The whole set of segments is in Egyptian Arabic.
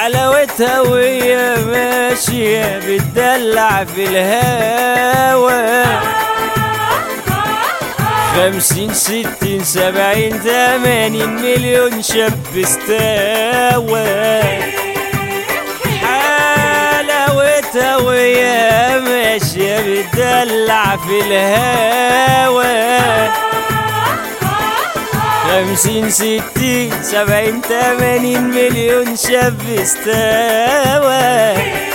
حلاوتها وهي ماشية بتدلع في الهوا خمسين ستين سبعين ثمانين مليون شاب استوى حلاوتها وهي ماشية بتدلع في الهوا خمسين ستين سبعين تمانين مليون شاب استوى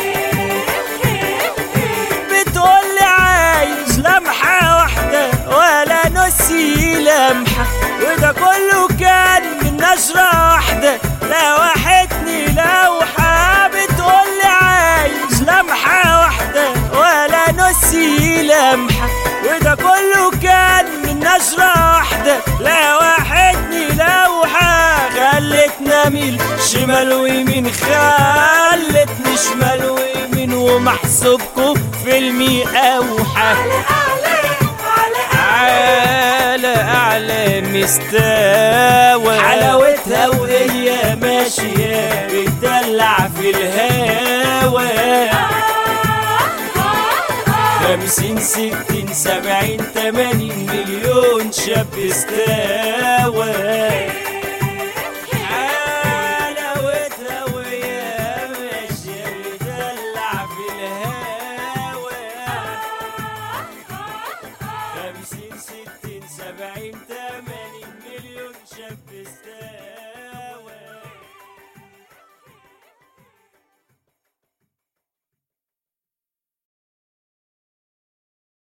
بتقولي عايز لمحة واحدة ولا نصي لمحة وده كله كان من نشرة واحدة لوحتني لوحة بتقولي عايز لمحة واحدة ولا نصي لمحة وده كله كان من نشرة واحدة لوحتني لوحة خلتنا ميل شمال ويمين خلتني شمال ويمين ومحسوبكم فيلمي أوحى على أعلى مستوى حلاوتها وهي ماشية بتدلع في الهوا خمسين ستين سبعين تمانين مليون شاب استوى حلاوتها وهي ماشية بتدلع في الهوا خمسين ستين سبعين تمانين مليون شاب استوى